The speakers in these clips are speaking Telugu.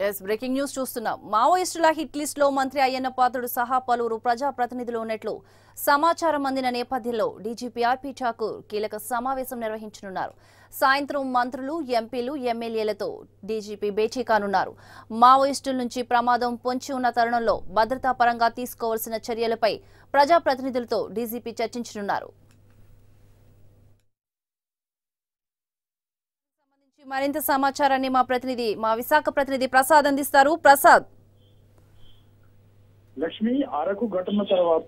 ఎస్ బ్రేకింగ్ న్యూస్ చూస్తున్నాం మావోయిస్టుల హిట్ లిస్ట్ లో మంత్రి అయ్యన్న పాత్రుడు సహా పలువురు ప్రజా ప్రతినిధులు ఉన్నట్లు సమాచారం అందిన నేపథ్యంలో డీజీపీ ఆర్పీ ఠాకూర్ కీలక సమావేశం నిర్వహించనున్నారు సాయంత్రం మంత్రులు ఎంపీలు ఎమ్మెల్యేలతో డీజీపీ భేటీ కానున్నారు మావోయిస్టుల నుంచి ప్రమాదం పొంచి ఉన్న తరుణంలో భద్రతా పరంగా తీసుకోవాల్సిన చర్యలపై ప్రజాప్రతినిధులతో డీజీపీ చర్చించనున్నారు సంబంధించి మరింత సమాచారాన్ని మా ప్రతినిధి మా విశాఖ ప్రతినిధి ప్రసాద్ అందిస్తారు ప్రసాద్ లక్ష్మి అరకు ఘటన తర్వాత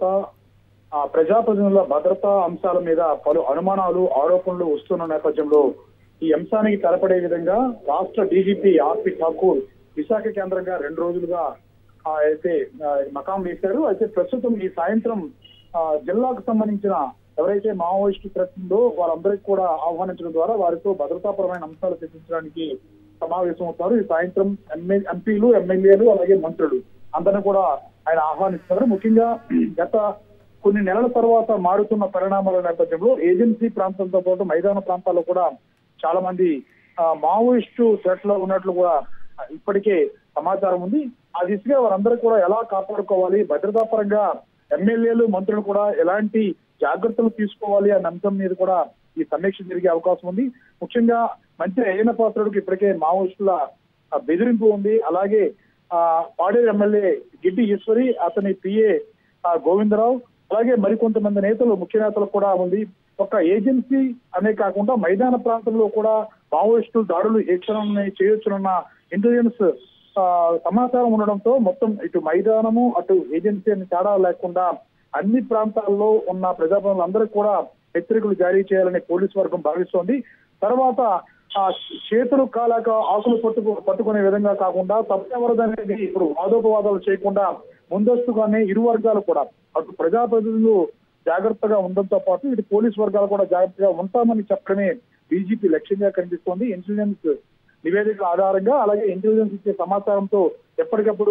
ఆ ప్రజాప్రతినిధుల భద్రతా అంశాల మీద పలు అనుమానాలు ఆరోపణలు వస్తున్న నేపథ్యంలో ఈ అంశానికి తెలపడే విధంగా రాష్ట్ర డీజీపీ ఆర్పి ఠాకూర్ విశాఖ కేంద్రంగా రెండు రోజులుగా ఆ, అయితే ఆ, మకాం వేశారు అయితే ప్రస్తుతం ఈ సాయంత్రం ఆ, జిల్లాకు సంబంధించిన ఎవరైతే మావోయిస్టు ప్రతినిధులో వారందరికీ కూడా ఆహ్వానించడం ద్వారా వారితో భద్రతాపరమైన అంశాలు చర్చించడానికి సమావేశం అవుతారు ఈ సాయంత్రం ఎంఏ ఎంపీలు ఎమ్మెల్యేలు అలాగే మంత్రులు అందరిని కూడా ఆయన ఆహ్వానిస్తున్నారు ముఖ్యంగా గత కొన్ని నెలల తర్వాత మారుతున్న పరిణామాల నేపథ్యంలో ఏజెన్సీ ప్రాంతంతో పాటు మైదాన ప్రాంతాల్లో కూడా చాలా మంది ఆ, మావోయిస్టు థ్రెట్ లో ఉన్నట్లు కూడా ఇప్పటికే సమాచారం ఉంది ఆ దిశగా వారందరూ కూడా ఎలా కాపాడుకోవాలి భద్రతా పరంగా ఎమ్మెల్యేలు మంత్రులు కూడా ఎలాంటి జాగ్రత్తలు తీసుకోవాలి అన్న అంశం మీద కూడా ఈ సమీక్ష జరిగే అవకాశం ఉంది ముఖ్యంగా మంత్రి అయ్యన పాత్రుడికి ఇప్పటికే మావోయిస్టుల ఆ, బెదిరింపు ఉంది అలాగే ఆ పాడేరు ఎమ్మెల్యే గిడ్డి ఈశ్వరి అతని పిఏ గోవిందరావు అలాగే మరికొంతమంది నేతలు ముఖ్య నేతలు కూడా ఉంది ఒక ఏజెన్సీ అనే కాకుండా మైదాన ప్రాంతంలో కూడా మావోయిస్టులు దాడులు ఏ క్షణం చేయొచ్చునన్న ఇంటెలిజెన్స్ ఆ, సమాచారం ఉండడంతో మొత్తం ఇటు మైదానము అటు ఏజెన్సీ అని తేడా లేకుండా అన్ని ప్రాంతాల్లో ఉన్న ప్రజాప్రతినిధులందరికీ కూడా హెచ్చరికలు జారీ చేయాలని పోలీసు వర్గం భావిస్తోంది తర్వాత ఆ చేతులు కాలాక ఆకులు పట్టుకు పట్టుకునే విధంగా కాకుండా తప్పెవరదు అనేది ఇప్పుడు వాదోపవాదాలు చేయకుండా ముందస్తుగానే ఇరు వర్గాలు కూడా అటు ప్రజాప్రతినిధులు జాగ్రత్తగా ఉండడంతో పాటు ఇటు పోలీస్ వర్గాలు కూడా జాగ్రత్తగా ఉంటామని చెప్పడమే డీజీపీ లక్ష్యంగా కనిపిస్తోంది ఇంటెలిజెన్స్ నివేదిక ఆధారంగా అలాగే ఇంటెలిజెన్స్ ఇచ్చే సమాచారంతో ఎప్పటికప్పుడు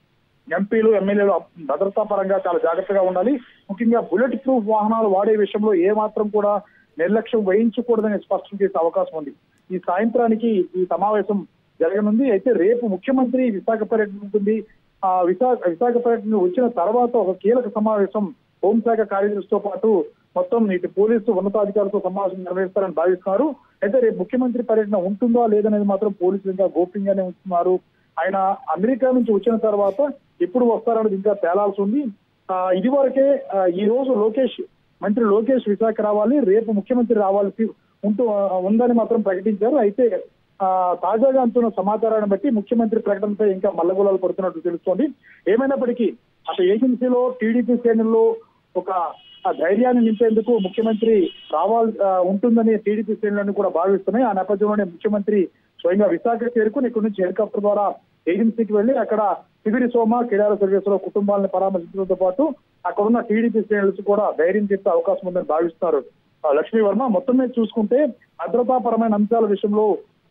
ఎంపీలు ఎమ్మెల్యేలు భద్రతా పరంగా చాలా జాగ్రత్తగా ఉండాలి ముఖ్యంగా బుల్లెట్ ప్రూఫ్ వాహనాలు వాడే విషయంలో ఏ మాత్రం కూడా నిర్లక్ష్యం వహించకూడదని స్పష్టం చేసే అవకాశం ఉంది ఈ సాయంత్రానికి ఈ సమావేశం జరగనుంది అయితే రేపు ముఖ్యమంత్రి విశాఖ పర్యటన ఉంటుంది ఆ విశాఖ విశాఖ పర్యటన వచ్చిన తర్వాత ఒక కీలక సమావేశం హోంశాఖ కార్యదర్శితో పాటు మొత్తం ఇటు పోలీసు ఉన్నతాధికారులతో సమావేశం నిర్వహిస్తారని భావిస్తున్నారు అయితే రేపు ముఖ్యమంత్రి పర్యటన ఉంటుందా లేదనేది మాత్రం పోలీసులు ఇంకా గోప్యంగానే ఉంటున్నారు ఆయన అమెరికా నుంచి వచ్చిన తర్వాత ఎప్పుడు వస్తారనేది ఇంకా తేలాల్సి ఉంది ఆ, ఇది వరకే ఆ, ఈ రోజు లోకేష్ మంత్రి లోకేష్ విశాఖ రావాలి రేపు ముఖ్యమంత్రి రావాల్సి ఉంటూ ఆ, ఉందని మాత్రం ప్రకటించారు అయితే ఆ, తాజాగా అంటున్న సమాచారాన్ని బట్టి ముఖ్యమంత్రి ప్రకటనపై ఇంకా మల్లగొలాలు పడుతున్నట్టు తెలుస్తోంది ఏమైనప్పటికీ అటు ఏజెన్సీలో టీడీపీ శ్రేణుల్లో ఒక ఆ ధైర్యాన్ని నింపేందుకు ముఖ్యమంత్రి రావాలి ఆ, ఉంటుందని టీడీపీ శ్రేణులను కూడా భావిస్తున్నాయి ఆ నేపథ్యంలోనే ముఖ్యమంత్రి స్వయంగా విశాఖ చేరుకుని ఇక్కడి నుంచి హెలికాప్టర్ ద్వారా ఏజెన్సీకి వెళ్లి అక్కడ సివిడి సోమ కిడాల సర్వీస్ లో కుటుంబాలను పరామర్శించడంతో పాటు అక్కడ ఉన్న టీడీపీ శ్రేణులకు కూడా ధైర్యం చెప్పే అవకాశం ఉందని భావిస్తున్నారు ఆ, లక్ష్మీ వర్మ మొత్తం మీద చూసుకుంటే భద్రతాపరమైన అంశాల విషయంలో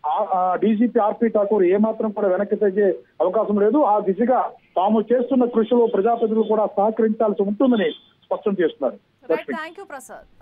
డీజీపీ ఆర్పి ఠాకూర్ ఏమాత్రం కూడా వెనక్కి తగ్గే అవకాశం లేదు ఆ దిశగా తాము చేస్తున్న కృషిలో ప్రజాప్రతినిధులు కూడా సహకరించాల్సి ఉంటుందని స్పష్టం చేస్తున్నారు లక్ష్మి థ్యాంక్ యూ ప్రసాద్